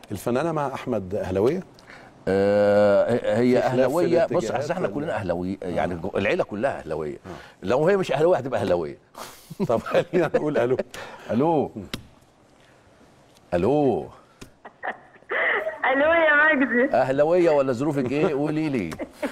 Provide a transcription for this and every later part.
الفنانه مع احمد اهلاويه آه هي في خلاف في اهلاويه بص الاتجاهات أصل احنا ولا- كلنا اهلاويه يعني جو- العيله كلها اهلاويه لو هي مش اهلاويه هتبقى اهلاويه طب خلينا نقول الو الو الو الو يا مجدي اهلاويه ولا ظروفك ايه قولي لي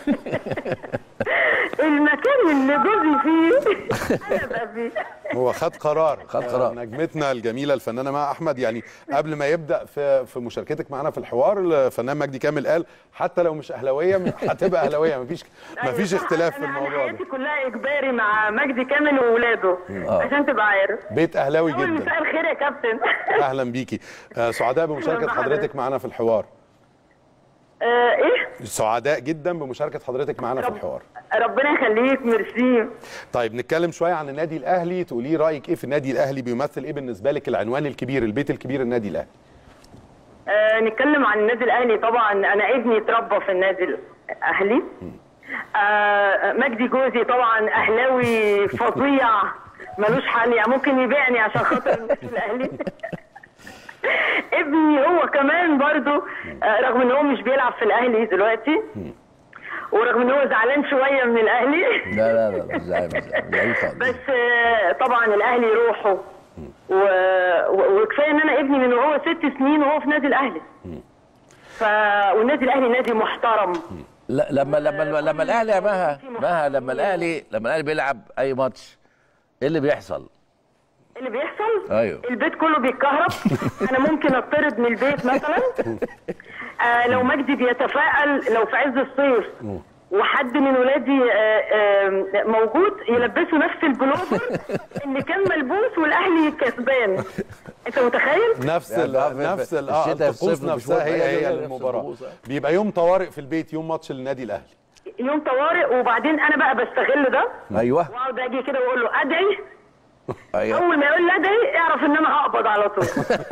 المكان اللي جوزي فيه انا بقى فيه هو خد قرار خد قرار. نجمتنا الجميله الفنانه مع احمد يعني قبل ما يبدا في في مشاركتك معنا في الحوار الفنان مجدي كامل قال حتى لو مش اهلاويه هتبقى اهلاويه مفيش مفيش أيوة، اختلاف في أنا- الموضوع انا ده حياتي كلها اجباري مع مجدي كامل وولاده عشان تبقى عارف بيت اهلاوي اول جدا مساء الخير يا كابتن اهلا بيكي آه، سعداء بمشاركه مرحبا. حضرتك معنا في الحوار آه ايه سعداء جدا بمشاركه حضرتك معنا في الحوار ربنا يخليك ميرسي طيب نتكلم شويه عن النادي الاهلي تقولي رايك ايه في النادي الاهلي بيمثل ايه بالنسبه لك العنوان الكبير البيت الكبير النادي الاهلي آه نتكلم عن النادي الاهلي طبعا انا ابني اتربى في النادي الاهلي آه مجدي جوزي طبعا اهلاوي فظيع ملوش حل يعني ممكن يبيعني عشان خاطر النادي الاهلي ابني هو كمان برضو آه رغم ان هو مش بيلعب في الاهلي دلوقتي ورغم ان هو زعلان شويه من الاهلي لا لا لا مش زعل مش زعل زعل خالص بس آه، طبعا الاهلي روحه و... و... وكفايه ان انا ابني من وهو ست سنين وهو في نادي الاهلي ف والنادي الاهلي نادي محترم لا لما لما لما الاهلي يا مها مها لما الاهلي لما الاهلي بيلعب اي ماتش ايه اللي بيحصل؟ اللي بيحصل أيوه. البيت كله بيتكهرب انا ممكن اطرد من البيت مثلا آه لو مجدي بيتفائل لو في عز الصيف وحد من ولادي آه آه موجود يلبسوا نفس البلوفر اللي كان ملبوس والاهلي كسبان انت متخيل؟ نفس يعني ال بقى في- نفس في ال اه الشتاء، الطقوس الصيف، نفسها المشوار، هي هي- هي هي نفس المباراه الطقوس، آه. بيبقى يوم طوارئ في البيت يوم ماتش للنادي الاهلي يوم طوارئ وبعدين انا بقى بستغل ده ايوه واقعد اجي كده واقول له ادعي ايوه اول ما يقول لي ادعي اعرف ان انا هقبض على طول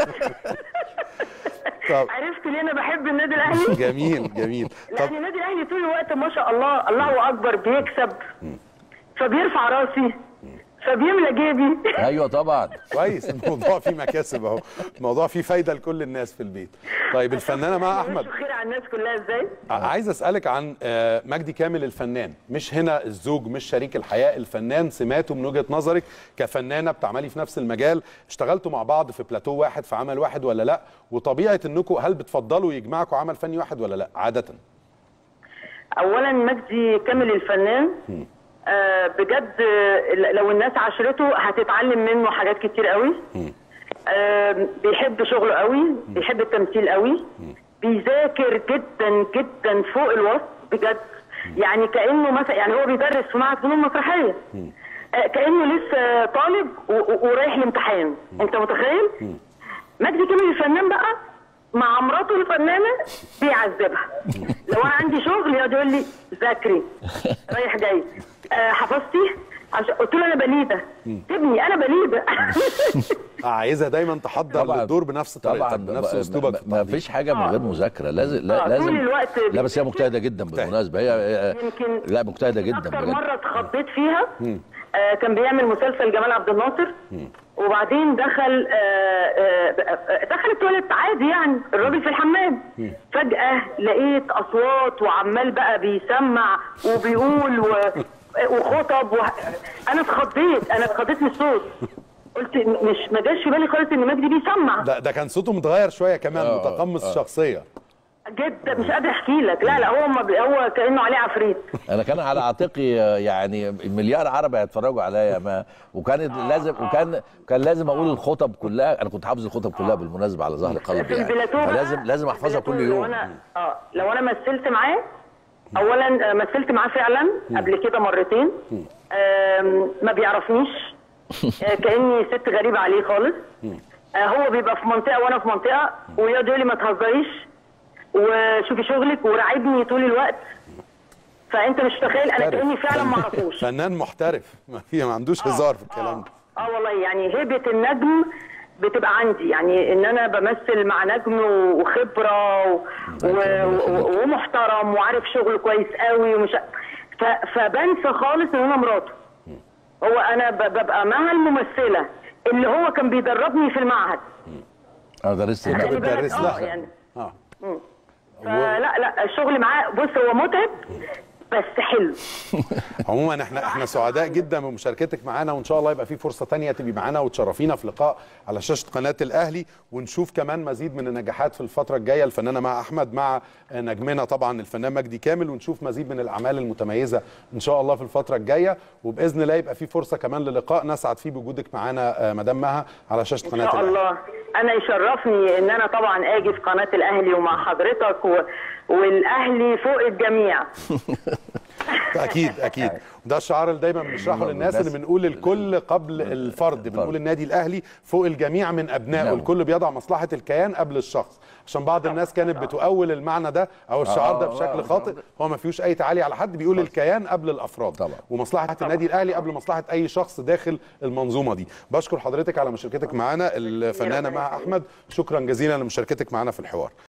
طب عرفت ليه انا بحب النادي الاهلي؟ جميل جميل طب لان النادي الاهلي طول الوقت ما شاء الله الله اكبر بيكسب فبيرفع راسي فبيملى جيبي ايوه طبعا كويس الموضوع فيه مكاسب اهو الموضوع فيه فايده لكل الناس في البيت طيب الفنانه مع احمد وشه خير على الناس كلها ازاي؟ ع- عايز اسالك عن آه، مجدي كامل الفنان مش هنا الزوج مش شريك الحياه الفنان سماته من وجهه نظرك كفنانه بتعملي في نفس المجال اشتغلتوا مع بعض في بلاتو واحد في عمل واحد ولا لا وطبيعه انكم هل بتفضلوا يجمعكم عمل فني واحد ولا لا عاده اولا مجدي كامل الفنان آه بجد آه، لو الناس عاشرته هتتعلم منه حاجات كتير قوي آه بيحب شغله قوي بيحب التمثيل قوي بيذاكر جدا جدا فوق الوصف بجد يعني كانه مثلا يعني هو بيدرس في معهد فنون مسرحيه آه كانه لسه طالب و- و- ورايح الامتحان انت متخيل مجدي كامل الفنان بقى مع مراته الفنانه بيعذبها لو انا عندي شغل يقعد يقول لي ذاكري رايح جاي آه حفظتي عشان قلت له انا بليده سيبني انا بليده آه، عايزها دايما تحضر للدور بنفس طريقتك طبعا بنفس ما- اسلوبك في ما التحضير. فيش حاجه من آه. غير مذاكره لازم لا آه، لازم طول الوقت لا بس هي مجتهده جدا بالمناسبه هي يمكن لا مجتهده جدا اكتر بجد مره اتخضيت فيها آه كان بيعمل مسلسل جمال عبد الناصر وبعدين دخل آه آه آه، دخل التواليت عادي يعني الراجل في الحمام فجاه لقيت اصوات وعمال بقى بيسمع وبيقول و وخطب و... انا اتخضيت انا اتخضيت من الصوت قلت مش ما جاش في بالي خالص ان مجدي بيسمع ده ده كان صوته متغير شويه كمان آه، متقمص آه. الشخصيه جدا مش قادر احكي لك لا لا هو ما بي... هو كانه عليه عفريت انا كان على عاتقي آه، يعني مليار عربي هيتفرجوا عليا ما وكان لازم وكان كان لازم اقول الخطب كلها انا كنت حافظ الخطب كلها بالمناسبه على ظهر قلبي في يعني البلاتو بقى- فلازم لازم احفظها كل البلاتو لو يوم انا اه لو انا مثلت معاه اولا آه، مثلت معاه فعلا قبل كده مرتين آم، ما بيعرفنيش آه، كاني ست غريبه عليه خالص آه، هو بيبقى في منطقه وانا في منطقه ويقعد يقول لي ما تهزريش وشوفي شغلك وراعبني طول الوقت فانت مش متخيل انا محترف. كاني فعلا ما اعرفوش فنان محترف ما في ما عندوش هزار في الكلام ده اه والله يعني هيبه النجم بتبقى عندي يعني ان انا بمثل مع نجم وخبره و... و... و... ومحترم وعارف شغله كويس قوي ومش ف... فبنسى خالص ان انا مراته هو انا ب... ببقى مع الممثله اللي هو كان بيدربني في المعهد انا درست انت هناك خلي بالك، بتدرس آه، لها يعني اه فلا لا الشغل معاه بص هو متعب بس حلو عموما احنا احنا سعداء جدا بمشاركتك معانا وان شاء الله يبقى في فرصه تانية تبقي معانا وتشرفينا في لقاء على شاشه قناه الاهلي ونشوف كمان مزيد من النجاحات في الفتره الجايه الفنانه مع احمد مع نجمنا طبعا الفنان مجدي كامل ونشوف مزيد من الاعمال المتميزه ان شاء الله في الفتره الجايه وباذن الله يبقى في فرصه كمان للقاء نسعد فيه بوجودك معانا آه، مدام مها على شاشه ان قناه شاء الاهلي الله انا يشرفني ان انا طبعا اجي في قناه الاهلي ومع حضرتك و... والاهلي فوق الجميع اكيد اكيد ده الشعار اللي دايما بنشرحه للناس اللي بنقول الكل قبل الفرد بنقول النادي الاهلي فوق الجميع من ابنائه نعم. الكل بيضع مصلحه الكيان قبل الشخص عشان بعض الناس كانت بتؤول المعنى ده او الشعار ده آه، بشكل آه، خاطئ هو ما فيهوش اي تعالي على حد بيقول الكيان قبل الافراد طبعا. ومصلحه النادي الاهلي قبل مصلحه اي شخص داخل المنظومه دي بشكر حضرتك على مشاركتك معانا الفنانه مها احمد شكرا جزيلا لمشاركتك معانا في الحوار